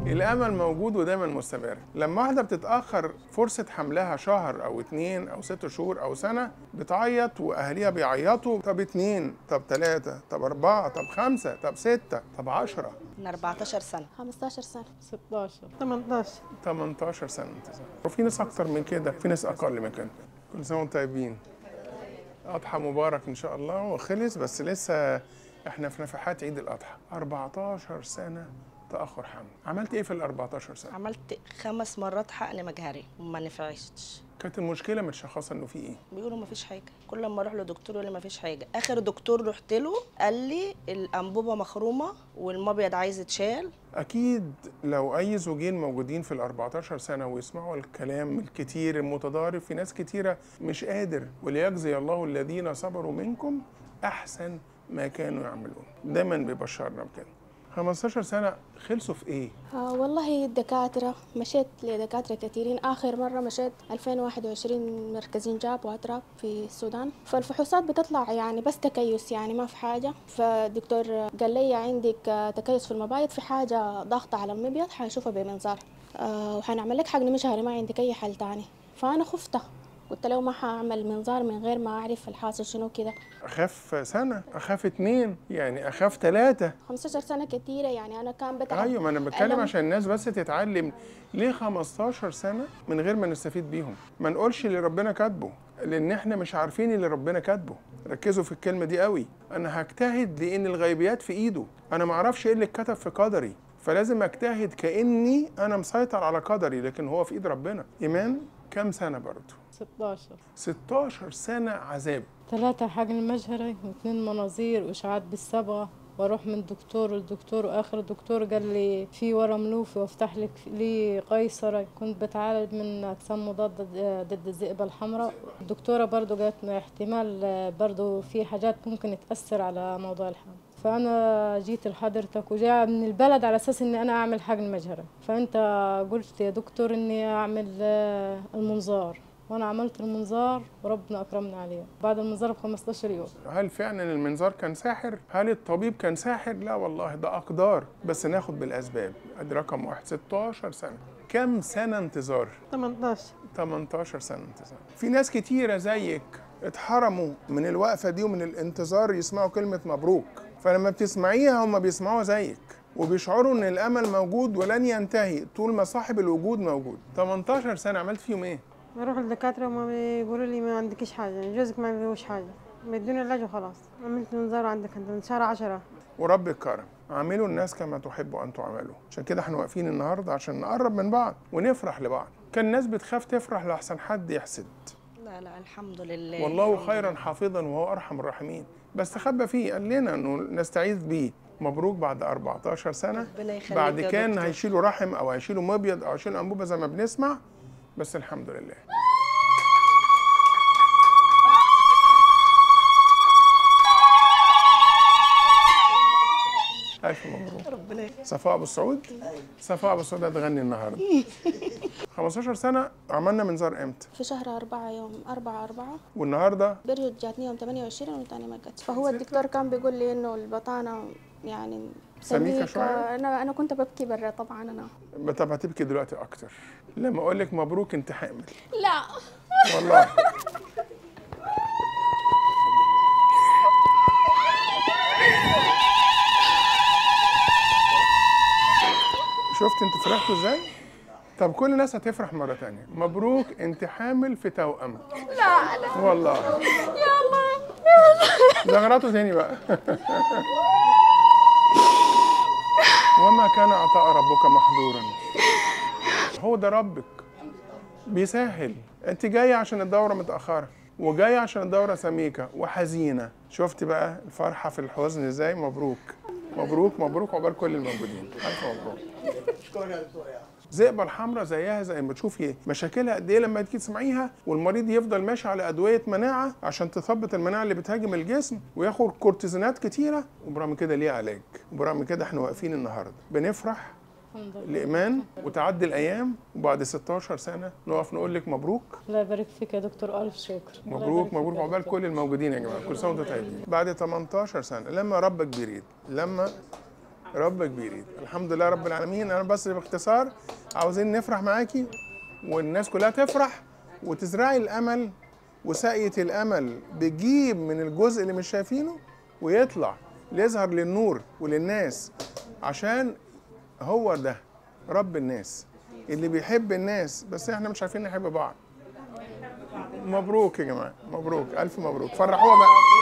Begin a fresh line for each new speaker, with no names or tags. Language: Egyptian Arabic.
الامل موجود ودايما مستمر لما واحده بتتاخر فرصه حملها شهر او اتنين او ست شهور او سنه بتعيط واهاليها بيعيطوا طب اتنين طب تلاته طب اربعه طب خمسه طب سته طب عشره
من 14 سنة
15 سنة
16 18
18 سنه انتظار وفي ناس اكتر من كده في ناس اقل من كده كل سنه وانتم طيبين اضحى مبارك ان شاء الله وخلص بس لسه احنا في نفحات عيد الاضحى 14 سنه تاخر حمل عملت ايه في ال 14 سنه
عملت خمس مرات حقن مجهري وما نفعتش
كانت المشكله متشخصه انه في ايه
بيقولوا ما فيش حاجة كل ما اروح لدكتور يقول لي ما فيش حاجة اخر دكتور رحت له قال لي الانبوبة مخرومة والمبيض عايز يتشال
اكيد لو اي زوجين موجودين في ال 14 سنه ويسمعوا الكلام الكتير المتضارب في ناس كتيره مش قادر وليجزي الله الذين صبروا منكم احسن ما كانوا يعملون دايما بيبشرنا بكده 15 سنه خلصوا في ايه
آه والله الدكاترة مشيت لدكاترة كثيرين آخر مرة مشيت 2021 مركزين جاب وأتراب في السودان فالفحوصات بتطلع يعني بس تكيس يعني ما في حاجة فالدكتور قال لي عندك آه، تكيس في المبايض في حاجة ضاغطة على المبيض حنشوفها بمنظار آه وحنعمل لك حقن مجهري ما عندك أي حل تاني فأنا خفت قلت له ما حأعمل منظار من غير ما أعرف الحاصل شنو كده
اخاف سنه اخاف اتنين يعني اخاف ثلاثه
15 سنة كتيرة يعني أنا كان بتعب
ايوه ما انا بتكلم
ألم.
عشان الناس بس تتعلم ليه 15 سنه من غير ما نستفيد بيهم ما نقولش اللي ربنا كاتبه لان احنا مش عارفين اللي ربنا كاتبه ركزوا في الكلمه دي قوي انا هجتهد لان الغيبيات في ايده انا ما اعرفش ايه اللي اتكتب في قدري فلازم اجتهد كاني انا مسيطر على قدري لكن هو في ايد ربنا ايمان كام سنه برضه
16
16 سنه عذاب
ثلاثة حقن مجهري واثنين مناظير وإشعاعات بالصبغة واروح من دكتور لدكتور واخر دكتور قال لي في ورم لوفي وافتح لك لي قيصري كنت بتعالج من اجسام مضاده ضد الذئبه الحمراء الدكتوره برضو قالت إنه احتمال برضو في حاجات ممكن تاثر على موضوع الحمل فانا جيت لحضرتك وجاء من البلد على اساس اني انا اعمل حقن مجهري فانت قلت يا دكتور اني اعمل آه، المنظار وانا عملت المنظار وربنا اكرمنا عليه بعد المنظار ب 15 يوم
هل فعلا المنظار كان ساحر؟ هل الطبيب كان ساحر؟ لا والله ده أقدار بس ناخد بالأسباب أدي رقم واحد 16 سنة كم سنة انتظار؟
18
18 سنة انتظار في ناس كتيرة زيك اتحرموا من الوقفة دي ومن الانتظار يسمعوا كلمة مبروك فلما بتسمعيها هم بيسمعوها زيك وبيشعروا ان الامل موجود ولن ينتهي طول ما صاحب الوجود موجود 18 سنة عملت فيهم ايه؟
بروح للدكاترة وما بيقولوا لي ما عندكيش حاجة يعني جوزك ما فيهوش حاجة بيدوني علاج وخلاص عملت منظار عندك انت من شهر عشرة
ورب الكرم عاملوا الناس كما تحب ان تعاملوا عشان كده احنا واقفين النهارده عشان نقرب من بعض ونفرح لبعض كان الناس بتخاف تفرح لحسن حد يحسد
لا لا الحمد لله
والله خيرا حافظا وهو ارحم الراحمين بس تخبى فيه قال لنا انه نستعيذ بيه مبروك بعد 14 سنه
ربنا يخليك
بعد
يا
كان
دكتور.
هيشيلوا رحم او هيشيلوا مبيض او هيشيلوا انبوبه زي ما بنسمع بس الحمد لله ألف مبروك
ربنا يخليك.
صفاء ابو السعود صفاء ابو السعود هتغني النهارده 15 سنه عملنا منظار امتى
في شهر أربعة يوم أربعة أربعة
والنهارده
برجت جاتني يوم 28 والتاني ما جاتش فهو الدكتور كان بيقول لي إنه البطانة يعني
سميكة شوية؟
أنا أنا كنت ببكي برا طبعا أنا
طب هتبكي دلوقتي اكتر لما اقول لك مبروك انت حامل
لا
والله شفت انت فرحتوا ازاي؟ طب كل الناس هتفرح مرة تانية مبروك انت حامل في توأم
لا لا
والله
يا الله
زغرته تاني بقى وما كان عطاء ربك محظورا هو ده ربك بيسهل انت جايه عشان الدوره متاخره وجايه عشان الدوره سميكه وحزينه شفت بقى الفرحه في الحزن ازاي مبروك مبروك مبروك عقبال كل الموجودين الف مبروك الذئبه الحمراء زيها زي ما تشوفي مشاكلها قد ايه لما تيجي تسمعيها والمريض يفضل ماشي على ادويه مناعه عشان تثبط المناعه اللي بتهاجم الجسم وياخد كورتيزونات كتيره وبرغم كده ليه علاج وبرغم كده احنا واقفين النهارده بنفرح
الحمد لله
الايمان وتعدي الايام وبعد 16 سنه نقف نقول لك مبروك
الله يبارك فيك يا دكتور الف شكر الله يبارك
مبروك
فيك
مبروك
يا
عقبال
دكتور.
كل الموجودين يا جماعه كل سنه وانتم طيبين بعد 18 سنه لما ربك بيريد لما ربك بيريد الحمد لله رب العالمين انا بس باختصار عاوزين نفرح معاكي والناس كلها تفرح وتزرعي الامل وسقية الامل بتجيب من الجزء اللي مش شايفينه ويطلع ليظهر للنور وللناس عشان هو ده رب الناس اللي بيحب الناس بس احنا مش عارفين نحب بعض مبروك يا جماعه مبروك الف مبروك فرحوها بقى